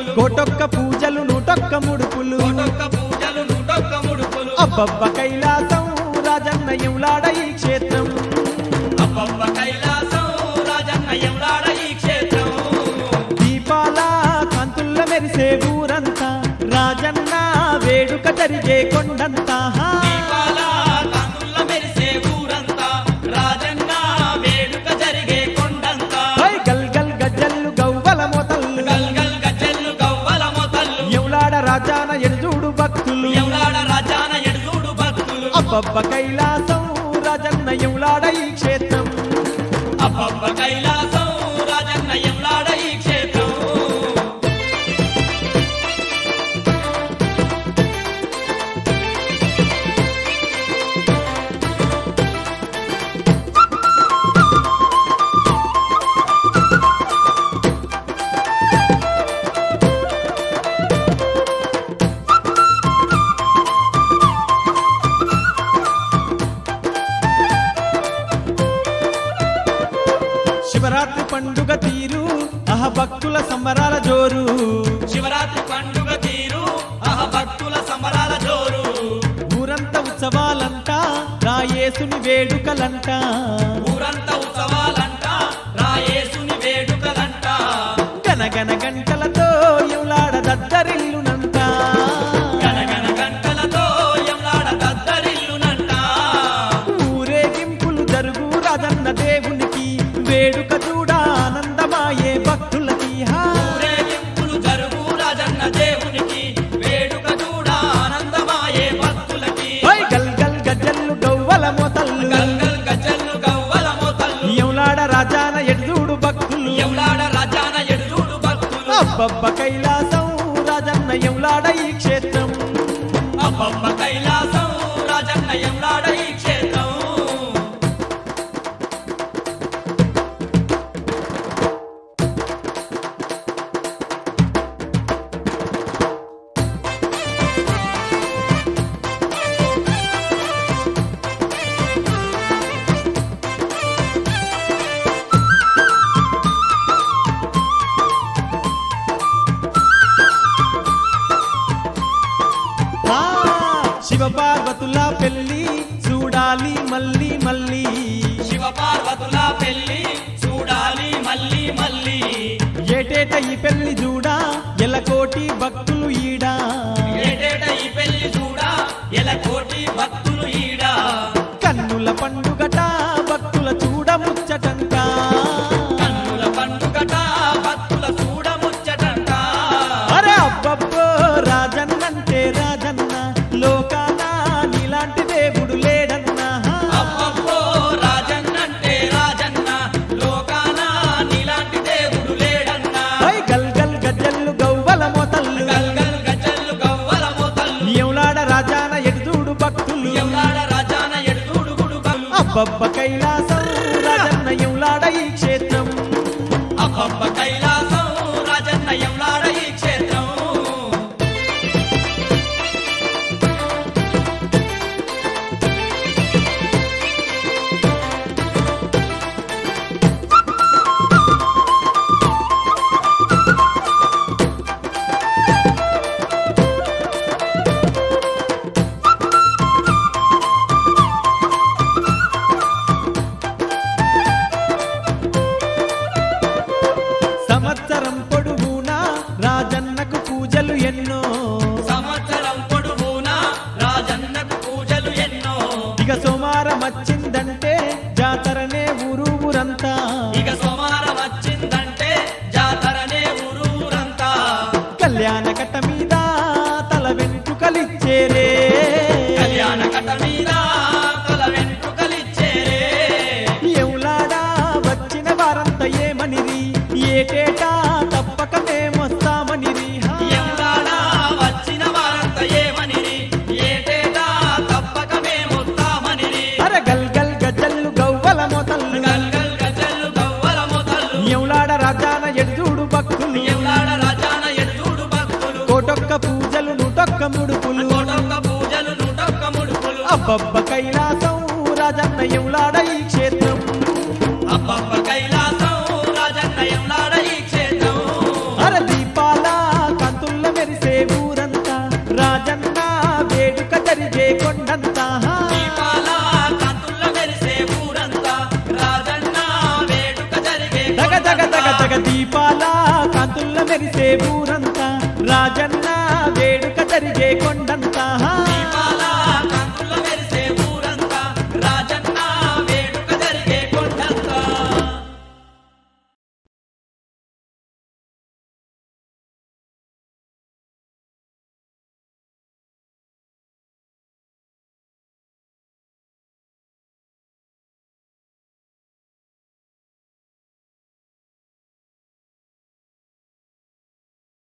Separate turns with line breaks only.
బక్కులు
కోటొక్క పూజలు నూటొక్క ముడుపులు
కోటొక్క పూజలు నూటొక్క ముడుపులు
అబ్బబ్బ కైలాసం రాజన్న ఎంలాడ ఈ క్షేత్రం
అబ్బబ్బ కైలాసం రాజన్న ఎంలాడ ఈ క్షేత్రం
దీపాల కాంతుల్ల మెరిసే ఊరంతా రాజన్న వేడుక జరిగే కొండంతా హా.
దీపాల కాంతుల్ల మెరిసే ఊరంతా రాజన్న వేడుక జరిగే కొండంతా
హై గల్ గల్ గజ్జల్లు గవ్వల మొతల్లు
గల్గల్ గజ్జెల్లు గవ్వల మొతల్లు
ఎంలాడ రాజాన ఎడుజూడు భక్తులు
ఎంలాడ రాజాన ఎడుదూడు భక్తులు
అబ్బబ్బ కైలాసం రాజన్న ఎంలాడ ఈ క్షేత్రం
అబ్బబ్బ కైలాసం రాజన్న ఎంలాడ ఈ క్షేత్రం
శివరాత్రి పండుగ తీరు అహ భక్తుల సంబరాల జోరు
శివరాత్రి పండుగ తీరు అహ భక్తుల సంబరాల జోరు
ఊరంత ఉత్సవాలంట రాయేసుని వేడుకలంట
ఊరంతా ఉత్సవాలంట రాయేసుని వేడుకలంట
గనగన గంటలతో ఎంలాడ దద్దరిల్లునంట
గనగన గంటలతో ఎంలాడ దద్దరిల్లునంట
ఊరేగింపులు జరుగు రాజన్న దేవునికి వేడుక చూడ ఆనందమాయే భక్తులకి హా.
ఊరేగింపులు జరుగు రాజన్న దేవునికి వేడుక చూడ ఆనందమాయే భక్తులకి
హై గల్ గల్ గజ్జల్లు గవ్వల మొతల్లు
గల్గల్ గజ్జల్లు గవ్వల మోతల్లు
ఎంలాడ రాజాన ఎడుజూడు భక్తులు
ఎంలాడ రాజాన ఎడుదూడు భక్తులు
అబ్బబ్బ కైలాసం రాజన్న ఎంలాడ ఈ క్షేత్రం
అబ్బబ్బ కైలాసం రాజన్న ఎంలాడ ఈ క్షేత్రం
ఆ, శివ పార్వతుల పెళ్లి చూడాలి మళ్ళీ మళ్ళీ
శివ పార్వతుల పెళ్లి చూడాలి మళ్ళీ మళ్ళీ
ఏటేట ఈ పెళ్లి చూడా ఎలకోటి భక్తులు ఈడా
ఏటేట ఈ పెళ్లి చూడా ఎల కోటి భక్తులు ఈడ
కన్నుల పండుగట భక్తుల చూడ ముచ్చటంట
కన్నుల పండుగట భక్తుల చూడ ముచ్చటంట
అరే అబ్బబ్బో రాజన్నంటే రాజన్న లోకాన నీలాంటి దేవుడు లేడన్నా
అబ్బబ్బో రాజన్నంటే రాజన్న లోకాన నీలాంటి దేవుడు లేడన్నా
హై గల్ గల్ గజ్జల్లు గవ్వల మొతల్లు
గల్గల్ గజల్లు గవ్వల మోతల్లు
ఎంలాడ రాజాన ఎడుదూడు భక్తులు
ఎంలాడ రాజాన ఎడుదూడు గుడుగలు
అబ్బబ్బ కైలాసం రాజన్న ఎంలాడ ఈ క్షేత్రం
అబ్బబ్బ కైలాసం రాజన్న ఎంలాడ ఈ క్షేత్రం
సంవత్సరం పొడుగునా రాజన్నకు పూజలు ఎన్నో
సంవత్సరం పొడుగునా రాజన్నకు పూజలు ఎన్నో
ఇక సోమారం వచ్చిందంటే జాతరనే ఊరు ఊరంతా
ఇక సోమారం వచ్చిందంటే జాతరనే ఊరూరంతా
కళ్యాణ కట్ట మీద తల వెంట్రుకలిచ్చేరే
కళ్యాణ కట మీద తల వెంట్రుకలిచ్చేరే
ఎవలాడా వచ్చిన వారంతా ఏమనిరి ఏటేటా తప్పక మేమొస్తామనిరి హా.
ఎందాడా వచ్చిన వారంతా ఏమనిరి ఏటేటా తప్పక మేమొస్తామనిరి
అరే గల్ గల్ గజల్లు గవ్వల మొతల్లు
గల్గల్ గజల్లు గవ్వల మొదలు
ఎవలాడ రాజాన ఎడుజూడు భక్తులు
ఎందాడ రాజాన ఎడుదూడు భక్తులు
కోటొక్క పూజలు నూటొక్క ముడుపులు
కోటొక్క పూజలు నూటొక్క ముడుపులు
అబ్బబ్బ కైలాసం రాజన్న ఎవలాడ ఈ క్షేత్రం
అబ్బబ్బ కైలాసం రాజన్న ఎంలాడ ఈ క్షేత్రం
అర దీపాల రాజన్న వేడుక జరిగే కొండంతా
దీపాల కాంతుల్లో మెరిసే ఊరంతా రాజన్న వేడుక జరిగే
దగ దగ దగ
కొండంతా.
దగ దీపాల కాంతుల్ల మెరిసే ఊరంతా రాజన్న వేడుక జరిగే కొండంతా